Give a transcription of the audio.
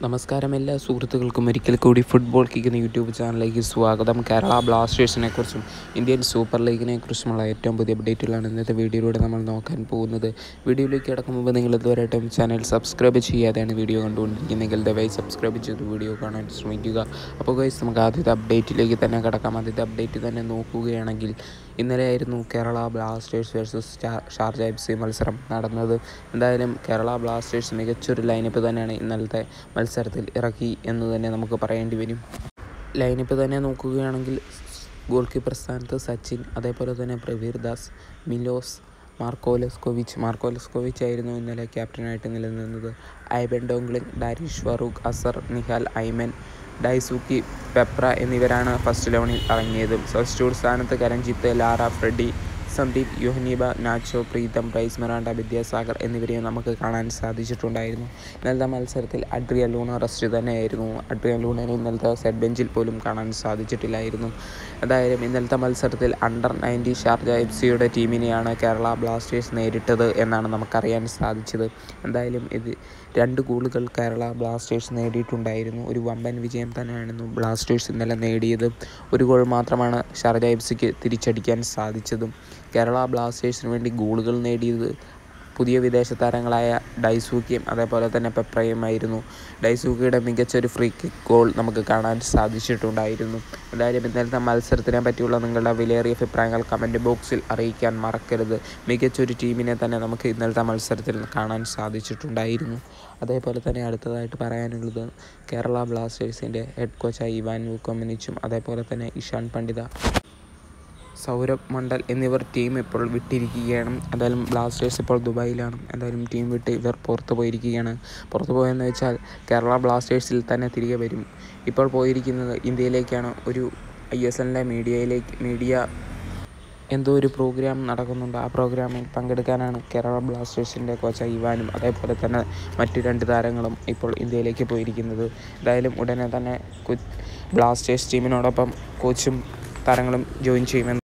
നമസ്കാരം എല്ലാ സുഹൃത്തുക്കൾക്കും ഒരിക്കൽ കൂടി ഫുട്ബോൾ കിക്കുന്ന യൂട്യൂബ് ചാനലിലേക്ക് സ്വാഗതം കേരള ബ്ലാസ്റ്റേഴ്സിനെ കുറിച്ചും ഇന്ത്യൻ സൂപ്പർ ലീഗിനെ കുറിച്ചുമുള്ള ഏറ്റവും പുതിയ അപ്ഡേറ്റുകളാണ് ഇന്നത്തെ വീഡിയോയിലൂടെ നമ്മൾ നോക്കാൻ പോകുന്നത് വീഡിയോയിലേക്ക് കിടക്കും മുമ്പ് നിങ്ങൾ ഇതുവരെയായിട്ടും ചാനൽ സബ്സ്ക്രൈബ് ചെയ്യാതെയാണ് വീഡിയോ കണ്ടുകൊണ്ടിരിക്കുന്നതെങ്കിൽ ദയവായി സബ്സ്ക്രൈബ് ചെയ്ത് വീഡിയോ കാണാൻ ശ്രമിക്കുക അപ്പോൾ ഗൈസ് നമുക്ക് ആദ്യത്തെ അപ്ഡേറ്റിലേക്ക് തന്നെ കിടക്കാം ആദ്യത്തെ അപ്ഡേറ്റ് തന്നെ നോക്കുകയാണെങ്കിൽ ഇന്നലെയായിരുന്നു Kerala Blasters versus Sharjah F C മത്സരം നടന്നത് എന്തായാലും കേരള ബ്ലാസ്റ്റേഴ്സ് മികച്ചൊരു ലൈനപ്പ് തന്നെയാണ് ഇന്നലത്തെ മത്സരത്തിൽ ഇറക്കി എന്ന് തന്നെ നമുക്ക് പറയേണ്ടി വരും ലൈനപ്പ് തന്നെ നോക്കുകയാണെങ്കിൽ ഗോൾ കീപ്പർ സ്ഥാനത്ത് സച്ചിൻ അതേപോലെ തന്നെ Prabir Das Milos Marko Leskovic Marko Leskovic ആയിരുന്നു ഇന്നലെ ക്യാപ്റ്റനായിട്ട് നിലനിന്നത് ഐബൻ ഡോങ്ലിംഗ് ഡാരിഷ് ഫറൂഖ് അസർ നിഹാൽ ഐമൻ ഡൈസൂക്കി പെപ്ര എന്നിവരാണ് ഫസ്റ്റ് ലെവനിൽ ഇറങ്ങിയത് സബ്സ്റ്റിറ്റ്യൂട്ട് സ്ഥാനത്ത് കരൺജിത്ത് ലാറ ഫ്രെഡി സന്ദീപ് യുഹനീബ നാച്ചോ പ്രീതം പ്രൈസ് മെറാണ്ട വിദ്യാസാഗർ എന്നിവരെയും നമുക്ക് കാണാൻ സാധിച്ചിട്ടുണ്ടായിരുന്നു ഇന്നലത്തെ മത്സരത്തിൽ അഡ്രിയ ലൂണ റെസ്റ്റ് തന്നെയായിരുന്നു അഡ്രിയ ലൂണനെ ഇന്നലത്തെ സെറ്റ് ബെഞ്ചിൽ പോലും കാണാൻ സാധിച്ചിട്ടില്ലായിരുന്നു എന്തായാലും ഇന്നലത്തെ മത്സരത്തിൽ അണ്ടർ നയൻറ്റി ഷാർജ എഫ് സിയുടെ ടീമിനെയാണ് കേരള ബ്ലാസ്റ്റേഴ്സ് നേരിട്ടത് എന്നാണ് നമുക്കറിയാൻ സാധിച്ചത് എന്തായാലും ഇത് രണ്ട് ഗോളുകൾ കേരള ബ്ലാസ്റ്റേഴ്സ് നേടിയിട്ടുണ്ടായിരുന്നു ഒരു വമ്പൻ വിജയം തന്നെയായിരുന്നു ബ്ലാസ്റ്റേഴ്സ് ഇന്നലെ നേടിയത് ഒരു ഗോൾ മാത്രമാണ് ഷാർജ എഫ് സിക്ക് തിരിച്ചടിക്കാൻ സാധിച്ചതും കേരള ബ്ലാസ്റ്റേഴ്സിന് വേണ്ടി ഗോളുകൾ നേടിയത് പുതിയ വിദേശ താരങ്ങളായ ഡൈസൂക്കിയും അതേപോലെ തന്നെ പെപ്രയുമായിരുന്നു ഡൈസൂക്കിയുടെ മികച്ചൊരു ഫ്രീ കിക്ക് ഗോൾ നമുക്ക് കാണാൻ സാധിച്ചിട്ടുണ്ടായിരുന്നു എന്തായാലും ഇന്നലത്തെ മത്സരത്തിനെ പറ്റിയുള്ള നിങ്ങളുടെ വിലയേറിയ അഭിപ്രായങ്ങൾ കമൻറ്റ് ബോക്സിൽ അറിയിക്കാൻ മറക്കരുത് മികച്ചൊരു ടീമിനെ തന്നെ നമുക്ക് ഇന്നലത്തെ മത്സരത്തിൽ കാണാൻ സാധിച്ചിട്ടുണ്ടായിരുന്നു അതേപോലെ തന്നെ അടുത്തതായിട്ട് പറയാനുള്ളത് കേരള ബ്ലാസ്റ്റേഴ്സിൻ്റെ ഹെഡ് കോച്ചായി ഇവാൻ വൂക്കോമിനിച്ചും അതേപോലെ തന്നെ ഇഷാൻ പണ്ഡിത സൗരഭ് മണ്ഡൽ എന്നിവർ ടീം ഇപ്പോൾ വിട്ടിരിക്കുകയാണ് എന്തായാലും ബ്ലാസ്റ്റേഴ്സ് ഇപ്പോൾ ദുബായിലാണ് എന്തായാലും ടീം വിട്ട് ഇവർ പുറത്ത് പോയിരിക്കുകയാണ് പുറത്ത് പോയെന്ന് വെച്ചാൽ കേരള ബ്ലാസ്റ്റേഴ്സിൽ തന്നെ തിരികെ വരും ഇപ്പോൾ പോയിരിക്കുന്നത് ഇന്ത്യയിലേക്കാണ് ഒരു ഐ എസ് എല്ലിൻ്റെ മീഡിയയിലേക്ക് മീഡിയ എന്തോ ഒരു പ്രോഗ്രാം നടക്കുന്നുണ്ട് ആ പ്രോഗ്രാമിൽ പങ്കെടുക്കാനാണ് കേരള ബ്ലാസ്റ്റേഴ്സിൻ്റെ കോച്ച് ഇവാനും അതേപോലെ തന്നെ മറ്റു രണ്ട് താരങ്ങളും ഇപ്പോൾ ഇന്ത്യയിലേക്ക് പോയിരിക്കുന്നത് എന്തായാലും ഉടനെ തന്നെ ബ്ലാസ്റ്റേഴ്സ് ടീമിനോടൊപ്പം കോച്ചും താരങ്ങളും ജോയിൻ ചെയ്യുമെന്ന്